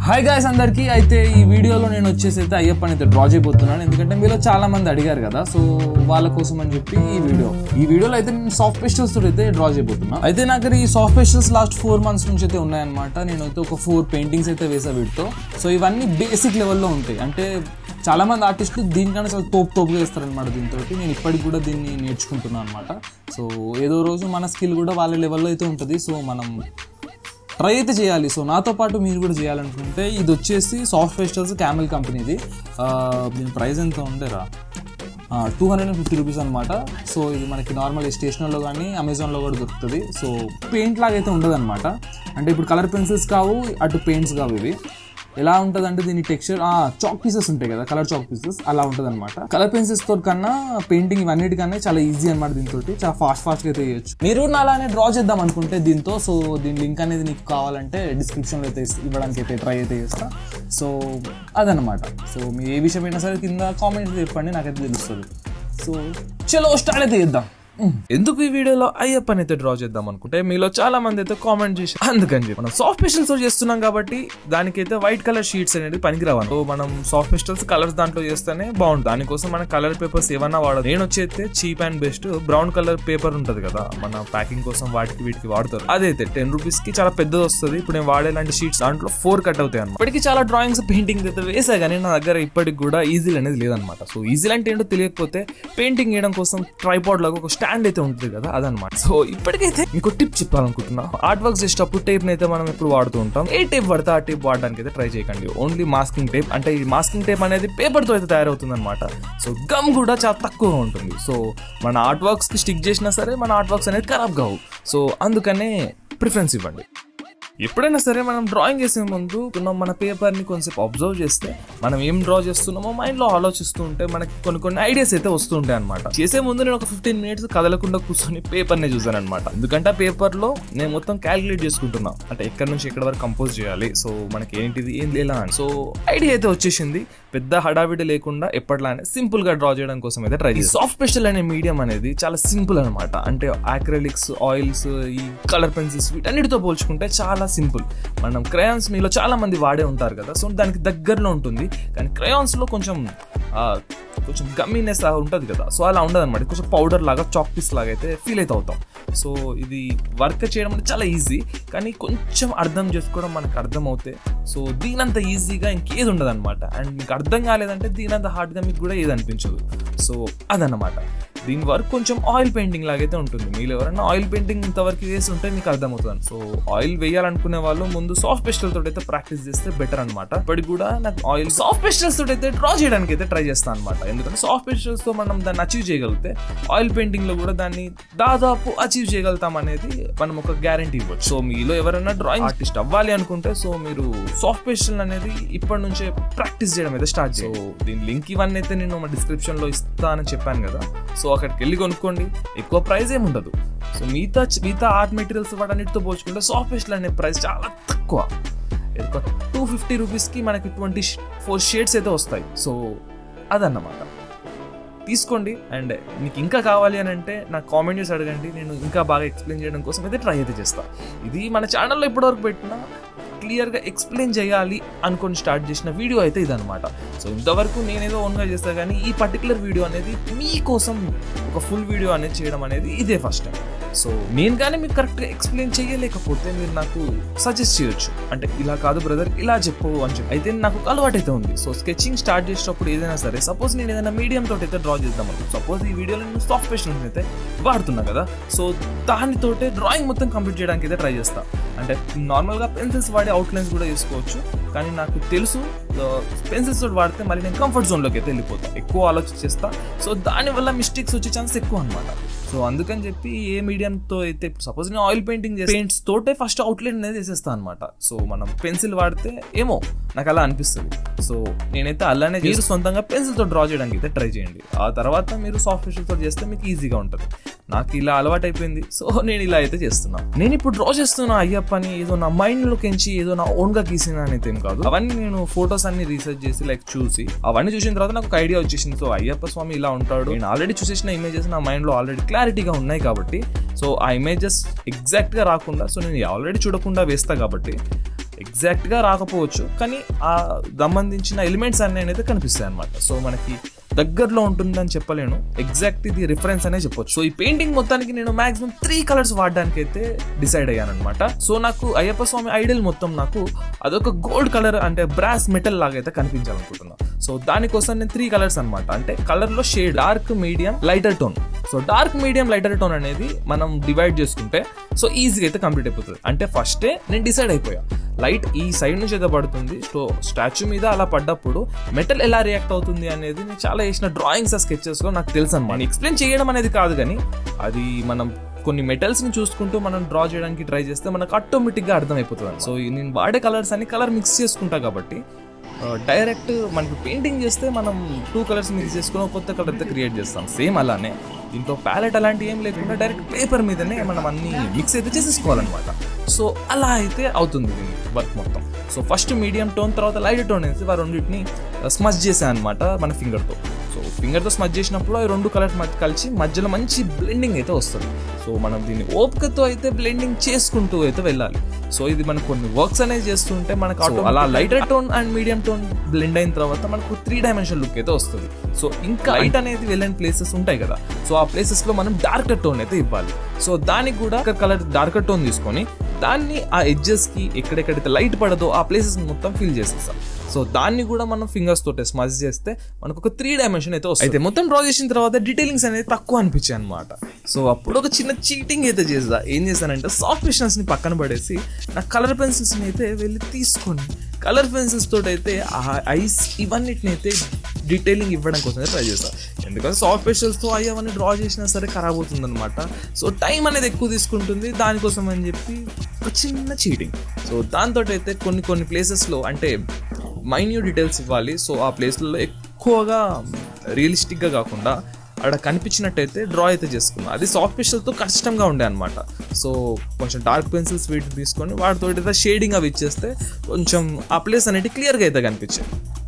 hi guys అందరికీ అయితే ఈ వీడియోలో నేను వచ్చేసి అయితే అయ్యప్పని అయితే డ్రా చేయబోతున్నాను ఎందుకంటే మీలో చాలా మంది అడిగారు కదా సో వాళ్ళ కోసం అని చెప్పి ఈ వీడియో ఈ వీడియోలో అయితే నేను సాఫ్ట్ పెస్టల్స్ తోటి అయితే డ్రా చేయబోతున్నా అయితే నాకు ఈ soft pastels last four months నుంచి అయితే ఉన్నాయన్నమాట నేను అయితే ఒక ఫోర్ పెయింటింగ్స్ అయితే వేసా వీటితో సో ఇవన్నీ బేసిక్ లెవెల్లో ఉంటాయి అంటే చాలా మంది ఆర్టిస్టులు దీనికన్నా చాలా తోపు తోపుగా వేస్తారనమాట దీంతో నేను ఇప్పటికి కూడా దీన్ని నేర్చుకుంటున్నాను అనమాట సో ఏదో రోజు మన స్కిల్ కూడా వాళ్ళ లెవెల్లో అయితే ఉంటుంది సో మనం ట్రై అయితే చేయాలి సో నాతో పాటు మీరు కూడా చేయాలనుకుంటే ఇది వచ్చేసి సాఫ్ట్ ఫెస్టల్స్ క్యామెల్ కంపెనీది ఆ, దీని ప్రైస్ ఎంత ఉండేరా two hundred and fifty rupees అనమాట సో ఇది మనకి నార్మల్ స్టేషనరీలో కానీ అమెజాన్లో కూడా దొరుకుతుంది సో పెయింట్ లాగా అయితే ఉండదు అనమాట అంటే ఇప్పుడు కలర్ పెన్సిల్స్ కావు అటు పెయింట్స్ కావు ఇవి ఎలా ఉంటుంది అంటే దీని టెక్స్చర్ చాక్ పీసెస్ ఉంటాయి కదా కలర్ చాక్ పీసెస్ అలా ఉంటుంది అనమాట కలర్ పెన్సిల్స్ తో కన్నా పెయింటింగ్ ఇవన్నిటికన్నా చాలా ఈజీ అనమాట దీంతో చాలా ఫాస్ట్ ఫాస్ట్ గా అయితే చేయొచ్చు మీరు నా అలానే డ్రా చేద్దాం అనుకుంటే దీంతో సో దీని లింక్ అనేది నీకు కావాలంటే డిస్క్రిప్షన్లో అయితే ఇస్- ఇవ్వడానికి అయితే ట్రై అయితే చేస్తా సో అదనమాట సో మీ ఏ విషయం అయినా సరే కింద కామెంట్స్ చెప్పండి నాకైతే తెలుస్తుంది సో చలో స్టార్ట్ అయితే చేద్దాం ఎందుకు ఈ వీడియోలో అయ్యప్పని అయితే డ్రా చేద్దాం అనుకుంటే మీలో చాలా మంది అయితే కామెంట్ చేసి అందుకని చెప్పి మనం సాఫ్ట్ పెస్టల్స్ చేస్తున్నాం కాబట్టి దానికైతే వైట్ కలర్ షీట్స్ అనేది పనికిరావాలి సో మనం సాఫ్ట్ పెస్టల్స్ కలర్స్ దాంట్లో చేస్తేనే బాగుంటుంది దానికోసం మన కలర్ పేపర్స్ ఏమన్నా వాడదు నేను వచ్చి అయితే cheap and best brown colour paper ఉంటది కదా మన ప్యాకింగ్ కోసం వాటికి వీటికి వాడతారు అదైతే టెన్ రూపీస్ కి చాలా పెద్దది వస్తుంది ఇప్పుడు నేను వాడే లాంటి షీట్స్ దాంట్లో ఫోర్ కట్ అవుతాయి అనమాట ఇప్పటికి చాలా డ్రాయింగ్స్ పెయింటింగ్ అయితే వేసా కానీ నా దగ్గర ఇప్పటికి కూడా ఈజీ అనేది లేదనమాట సో ఈజీ అంటే ఏంటో తెలియకపోతే పెయింటింగ్ వేయడం కోసం ట్రైపాడ్ లాగా ఒక స్టాండ్ అయితే ఉంటుంది కదా అదనమాట సో ఇప్పటికైతే మీకు టిప్ చెప్పాలనుకుంటున్నా ఆర్ట్ వర్క్స్ చేసేటప్పుడు టేప్ అయితే మనం ఎప్పుడు వాడుతూ ఉంటాం ఏ టేప్ పడితే ఆ టేప్ వాడడానికి అయితే ట్రై చేయకండి ఓన్లీ మాస్కింగ్ టేప్ అంటే ఈ మాస్కింగ్ టేప్ అనేది పేపర్ తో అయితే తయారవుతుంది అనమాట సో గమ్ కూడా చాలా తక్కువగా ఉంటుంది సో మన ఆర్ట్ వర్క్స్ కి స్టిక్ చేసినా సరే మన ఆర్ట్ వర్క్స్ అనేది ఖరాబ్ కావు సో అందుకనే ప్రిఫరెన్స్ ఇవ్వండి ఎప్పుడైనా సరే మనం డ్రాయింగ్ చేసే ముందు మనం మన పేపర్ని కొంచెం అబ్జర్వ్ చేస్తే మనం ఏం డ్రా చేస్తున్నామో మైండ్లో ఆలోచిస్తూ ఉంటే మనకి కొన్ని కొన్ని ఐడియాస్ అయితే వస్తూ ఉంటాయి అనమాట చేసే ముందు నేను ఒక ఫిఫ్టీన్ మినిట్స్ కదలకుండా కూర్చొని పేపర్ని చూసాను అనమాట ఎందుకంటే ఆ పేపర్లో నేను మొత్తం క్యాలిక్యులేట్ చేసుకుంటున్నా అంటే ఎక్కడి నుంచి ఎక్కడి వరకు కంపోజ్ చేయాలి సో మనకి ఏంటిది ఏం ఎలా అని సో ఐడియా అయితే వచ్చేసింది పెద్ద హడావిడి లేకుండా ఎప్పట్లానే సింపుల్ గా డ్రా చేయడం కోసం అయితే ట్రై చేసి సాఫ్ట్ పెస్టల్ అనే మీడియం అనేది చాలా సింపుల్ అనమాట అంటే ఆక్రలిక్స్ ఆయిల్స్ ఈ కలర్ పెన్సిల్స్ వీటన్నిటితో పోల్చుకుంటే చాలా సింపుల్ మనం క్రయాన్స్ మీలో చాలా మంది వాడే ఉంటారు కదా సో దానికి దగ్గరలో ఉంటుంది కానీ క్రయాన్స్ లో కొంచెం ఆ, కొంచెం గమ్మీనెస్ ఉంటుంది కదా సో అలా ఉండదు అనమాట కొంచెం పౌడర్ లాగా చాక్ పీస్ లాగా అయితే ఫీల్ అయితే అవుతాం సో ఇది వర్క్ చేయడం అంటే చాలా ఈజీ కానీ కొంచెం అర్థం చేసుకోవడం మనకు అర్థం అవుతే సో దీనంత ఈజీగా ఇంకేది ఉండదు అనమాట అండ్ మీకు అర్థం కాలేదంటే దీనంత హార్డ్గా మీకు కూడా ఏది అనిపించదు సో అదన్నమాట దీని వర్క్ కొంచెం ఆయిల్ పెయింటింగ్ లాగైతే ఉంటుంది మీరు ఎవరైనా ఆయిల్ పెయింటింగ్ ఇంతవరకు వేసి ఉంటే మీకు అర్థమవుతుంది సో ఆయిల్ వేయాలనుకునే వాళ్ళు ముందు సాఫ్ట్ పెస్టల్ తోటి అయితే ప్రాక్టీస్ చేస్తే బెటర్ అనమాట ఇప్పటికి కూడా నాకు ఆయిల్ సాఫ్ట్ పెస్టల్స్ తోటి అయితే డ్రా చేయడానికి అయితే ట్రై చేస్తాను అనమాట ఎందుకంటే సాఫ్ట్ పెస్టల్స్ తో మనం దాన్ని అచీవ్ చేయగలిగితే ఆయిల్ పెయింటింగ్ లో కూడా దాన్ని దాదాపు అచీవ్ చేయగలుగుతాం అనేది మనం ఒక గ్యారంటీ ఇవ్వచ్చు సో మీలో ఎవరైనా డ్రాయింగ్ ఆర్టిస్ట్ అవ్వాలి అనుకుంటే సో మీరు సాఫ్ట్ పెస్టల్ అనేది ఇప్పటి నుంచే ప్రాక్టీస్ చేయడం అయితే స్టార్ట్ చేయ సో దీని లింక్ ఇవన్నీ అయితే నేను మా డిస్క్రిప్షన్ లో ఇస్తానని చెప్పాను కదా సో అక్కడికి వెళ్ళి కొనుక్కోండి ఎక్కువ ప్రైస్ ఏమి ఉండదు సో మిగతా మిగతా ఆర్ట్ మెటీరియల్స్ వాటన్నిటితో పోల్చుకుంటే సాఫ్ట్ పెస్టల్ అనే ప్రైస్ చాలా తక్కువ ఒక టూ ఫిఫ్టీ రూపీస్కి మనకి ట్వంటీ ఫోర్ షేడ్స్ అయితే వస్తాయి సో అదన్నమాట తీసుకోండి అండ్ మీకు ఇంకా కావాలి అని అంటే నాకు కామెంట్ చేసి అడగండి నేను ఇంకా బాగా ఎక్స్ప్లెయిన్ చేయడం కోసం అయితే ట్రై అయితే చేస్తా ఇది మన ఛానల్లో ఇప్పటివరకు పెట్టిన క్లియర్గా ఎక్స్ప్లెయిన్ చేయాలి అనుకొని స్టార్ట్ చేసిన వీడియో అయితే ఇదనమాట సో ఇంతవరకు నేనేదో ఓన్గా చేస్తా కానీ ఈ పర్టికులర్ వీడియో అనేది మీకోసం ఒక ఫుల్ వీడియో అనేది చేయడం అనేది ఇదే ఫస్ట్ టైం సో నేను కానీ మీకు కరెక్ట్గా ఎక్స్ప్లెయిన్ చేయలేకపోతే మీరు నాకు సజెస్ట్ చేయొచ్చు అంటే ఇలా కాదు బ్రదర్ ఇలా చెప్పు అని చెప్పి అయితే నాకు ఒక అలవాటు అయితే ఉంది సో స్కెచింగ్ స్టార్ట్ చేసేటప్పుడు ఏదైనా సరే సపోజ్ నేను ఏదైనా మీడియం తోటి అయితే డ్రా చేద్దాం అనుకో సపోజ్ ఈ వీడియోలో నేను సాఫ్ట్ పెన్సిల్స్ అయితే వాడుతున్నా కదా సో దానితోటే డ్రాయింగ్ మొత్తం కంప్లీట్ చేయడానికి అయితే ట్రై చేస్తా అంటే నార్మల్గా పెన్సిల్స్ వాడి అవుట్లైన్స్ కూడా చేసుకోవచ్చు కానీ నాకు తెలుసు పెన్సిల్స్ తోటి వాడితే మళ్ళీ నేను కంఫర్ట్ జోన్లోకి అయితే వెళ్ళిపోతాను ఎక్కువ ఆలోచించేస్తా సో దానివల్ల మిస్టేక్స్ వచ్చే ఛాన్స్ ఎక్కువ అనమాట సో అందుకని చెప్పి ఏ మీడియంతో అయితే సపోజ్ నేను ఆయిల్ పెయింటింగ్ పెయింట్స్ తోటే ఫస్ట్ అవుట్లైన్ అనేది వేసేస్తాను అనమాట సో మనం పెన్సిల్ వాడితే ఏమో నాకు అలా అనిపిస్తుంది సో నేనైతే అలానే మీరు సొంతంగా పెన్సిల్తో డ్రా చేయడానికి అయితే ట్రై చేయండి ఆ తర్వాత మీరు సాఫ్ట్ పెన్సిల్తో చేస్తే మీకు ఈజీగా ఉంటుంది నాకు ఇలా అలవాటు అయిపోయింది సో నేను ఇలా అయితే చేస్తున్నా నేను ఇప్పుడు డ్రా చేస్తున్నా అయ్యప్పని ఏదో నా మైండ్ లోకించి ఏదో నా ఓన్ గా గీసిన అనేది ఏం కాదు అవన్నీ నేను ఫొటోస్ అన్ని రీసెర్చ్ చేసి లైక్ చూసి అవన్నీ చూసిన తర్వాత నాకు ఒక ఐడియా వచ్చేసింది సో అయ్యప్ప స్వామి ఇలా ఉంటాడు నేను ఆల్రెడీ చూసేసిన ఇమేజెస్ నా మైండ్ లో ఆల్రెడీ క్లారిటీగా ఉన్నాయి కాబట్టి సో ఆ ఇమేజెస్ ఎగ్జాక్ట్ గా రాకుండా సో నేను ఆల్రెడీ చూడకుండా వేస్తా కాబట్టి ఎగ్జాక్ట్గా రాకపోవచ్చు కానీ ఆ సంబంధించిన ఎలిమెంట్స్ అన్నీ అయితే కనిపిస్తాయి అనమాట సో మనకి దగ్గరలో ఉంటుందని చెప్పలేను ఎగ్జాక్ట్ ఇది రిఫరెన్స్ అనే చెప్పొచ్చు సో ఈ పెయింటింగ్ మొత్తానికి నేను మాక్సిమం త్రీ కలర్స్ వాడడానికి అయితే డిసైడ్ అయ్యాను అనమాట సో నాకు అయ్యప్ప స్వామి ఐడల్ మొత్తం నాకు అదొక గోల్డ్ కలర్ అంటే బ్రాస్ మెటల్ లాగా అయితే కనిపించాలనుకుంటున్నా సో దానికోసం నేను త్రీ కలర్స్ అనమాట అంటే కలర్ లో shade dark medium lighter tone so dark medium lighter tone అనేది మనం డివైడ్ చేసుకుంటే సో ఈజీగా అయితే కంప్లీట్ అయిపోతుంది అంటే ఫస్టే నేను డిసైడ్ అయిపోయా లైట్ ఈ సైడ్ నుంచి అయితే పడుతుంది సో స్టాచ్యూ మీద అలా పడ్డప్పుడు మెటల్ ఎలా రియాక్ట్ అవుతుంది అనేది నేను చాలా వేసిన డ్రాయింగ్స్ స్కెచెస్ లో నాకు తెలుసు అనమాట ఎక్స్ప్లెయిన్ చేయడం అనేది కాదు కానీ అది మనం కొన్ని మెటల్స్ ని చూసుకుంటూ మనం డ్రా చేయడానికి ట్రై చేస్తే మనకు ఆటోమేటిక్ గా అర్థమైపోతుంది సో నేను వాడే కలర్స్ అన్ని కలర్ మిక్స్ చేసుకుంటా కాబట్టి డైరెక్ట్ మనకి పెయింటింగ్ చేస్తే మనం టూ కలర్స్ మిక్స్ చేసుకుని ఒక కొత్త కలర్ అయితే క్రియేట్ చేస్తాం సేమ్ అలానే దీంట్లో ప్యాలెట్ అలాంటి ఏం లేకుండా డైరెక్ట్ పేపర్ మీదనే మనం అన్ని మిక్స్ అయితే చేసేసుకోవాలన్నమాట సో అలా అయితే అవుతుంది దీని వర్క్ మొత్తం సో ఫస్ట్ మీడియం టోన్ తర్వాత లైట్ టోన్ వేసి ఆ రెండింటిని స్మచ్ చేశాను అనమాట మన ఫింగర్తో సో ఫింగర్తో స్మచ్ చేసినప్పుడు అవి రెండు కలర్స్ మధ్య కలిసి మధ్యలో మంచి బ్లెండింగ్ అయితే వస్తుంది సో మనం దీన్ని ఓపికతో అయితే బ్లెండింగ్ చేసుకుంటూ అయితే వెళ్ళాలి సో ఇది మనకు కొన్ని వర్క్స్ అనేది చేస్తుంటే మనకు auto- అలా lighter tone and medium tone blend అయిన తర్వాత మనకు త్రీ డైమెన్షన్ లుక్ అయితే వస్తుంది సో ఇంకా లైట్ అనేది వెళ్ళని ప్లేసెస్ ఉంటాయి కదా సో ఆ ప్లేసెస్ లో మనం డార్కర్ టోన్ అయితే ఇవ్వాలి సో దానికి కూడా కలర్ డార్కర్ టోన్ తీసుకొని దాన్ని ఆ ఎడ్జెస్ కి ఎక్కడెక్కడైతే లైట్ పడదో ఆ ప్లేసెస్ మొత్తం ఫిల్ చేసేస్తాం సో దాన్ని కూడా మనం ఫింగర్స్ తోటే స్మజ్ చేస్తే మనకు ఒక త్రీ డైమెన్షన్ అయితే వస్తుంది అయితే మొత్తం డ్రా చేసిన తర్వాత డీటెయిలింగ్స్ అనేది తక్కువ అనిపించాయి అనమాట సో అప్పుడు ఒక చిన్న చీటింగ్ అయితే చేసా ఏం చేశానంటే సాఫ్ట్ విషన్స్ ని పక్కన పడేసి నా కలర్ పెన్సిల్స్ ని అయితే వెళ్ళి తీసుకొని కలర్ పెన్సిల్స్ తోటి అయితే ఆ ఐస్ ఇవన్నిటిని అయితే డీటెయిలింగ్ ఇవ్వడం కోసం ట్రై చేస్తాను ఎందుకంటే సాఫ్ట్ పెన్సిల్స్తో అవి అవన్నీ డ్రా చేసినా సరే ఖరాబ్ అవుతుంది అనమాట సో టైం అనేది ఎక్కువ తీసుకుంటుంది దానికోసం అని చెప్పి ఒక చిన్న చీటింగ్ సో దాంతో అయితే కొన్ని కొన్ని ప్లేసెస్లో అంటే మైన్యూ డీటెయిల్స్ ఇవ్వాలి సో ఆ ప్లేస్లలో ఎక్కువగా రియలిస్టిక్గా కాకుండా అక్కడ కనిపించినట్టయితే డ్రా అయితే చేసుకున్నాను అది సాఫ్ట్ పెన్సిల్తో కష్టంగా ఉండే అనమాట సో కొంచెం డార్క్ పెన్సిల్స్ వీటిని తీసుకొని వాటితో అయితే షేడింగ్ అవి ఇచ్చేస్తే కొంచెం ఆ ప్లేస్ అనేది క్లియర్గా అయితే కనిపించేది